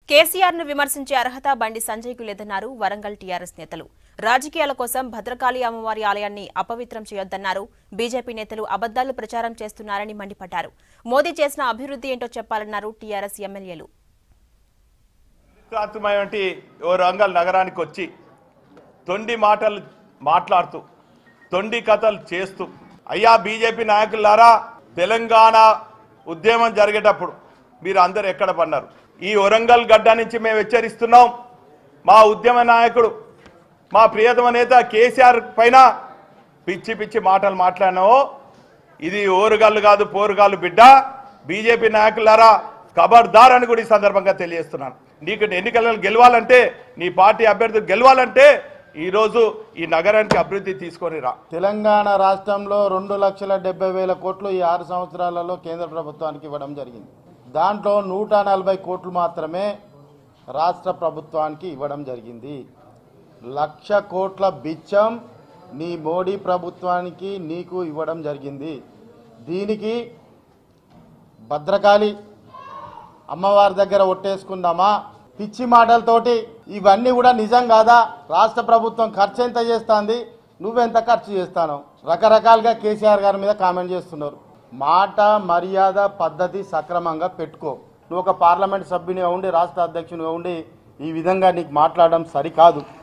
కేసీఆర్ ను విమర్శించే అర్హత బండి సంజయ్కు లేదన్నారు వరంగల్ టీఆర్ఎస్ నేతలు రాజకీయాల కోసం భద్రకాళి అమ్మవారి ఆలయాన్ని అపవిత్రం చేయొద్దన్నారు బీజేపీ నేతలు అబద్దాలు ప్రచారం చేస్తున్నారని మండిపడ్డారు మోదీ చేసిన అభివృద్ధి ఏంటో చెప్పాలన్నారు టీఆర్ఎస్ ఎమ్మెల్యేలు కాంతమయటి ఓ రంగల్ నగరానికి వచ్చి తొండి మాటలు మాట్లాడుతూ తొండి కథలు చేస్తూ అయ్యా బీజేపీ నాయకులారా తెలంగాణ ఉద్యమం జరిగేటప్పుడు మీరు అందరు ఎక్కడ పన్నారు ఈ వరంగల్ గడ్డ నుంచి మేము హెచ్చరిస్తున్నాం మా ఉద్యమ నాయకుడు మా ప్రియతమ నేత కేసీఆర్ పైన పిచ్చి పిచ్చి మాటలు మాట్లాడినావో ఇది ఓరుగాళ్ళు కాదు పోరుగాళ్ళు బిడ్డ బీజేపీ నాయకులారా ఖబర్దార్ అని కూడా ఈ సందర్భంగా తెలియజేస్తున్నాను నీకు ఎన్నికలలో గెలవాలంటే నీ పార్టీ అభ్యర్థులు గెలవాలంటే ఈరోజు ఈ నగరానికి అభివృద్ధి తీసుకొని రా తెలంగాణ రాష్ట్రంలో రెండు లక్షల డెబ్బై వేల కోట్లు ఈ ఆరు సంవత్సరాలలో కేంద్ర ప్రభుత్వానికి ఇవ్వడం జరిగింది దాంట్లో నూట నలభై కోట్లు మాత్రమే రాష్ట్ర ప్రభుత్వానికి ఇవ్వడం జరిగింది లక్ష కోట్ల బిచ్చం నీ మోడీ ప్రభుత్వానికి నీకు ఇవ్వడం జరిగింది దీనికి భద్రకాళి అమ్మవారి దగ్గర ఒట్టేసుకుందామా పిచ్చి మాటలతోటి ఇవన్నీ కూడా నిజం కాదా రాష్ట్ర ప్రభుత్వం ఖర్చు ఎంత చేస్తుంది నువ్వెంత ఖర్చు చేస్తాను రకరకాలుగా కేసీఆర్ గారి మీద కామెంట్ చేస్తున్నారు మాట మర్యాద పద్ధతి సక్రమంగా పెట్టుకో నువ్వు ఒక పార్లమెంట్ సభ్యునిగా ఉండి రాష్ట్ర అధ్యక్షునిగా ఉండి ఈ విధంగా నీకు మాట్లాడడం సరికాదు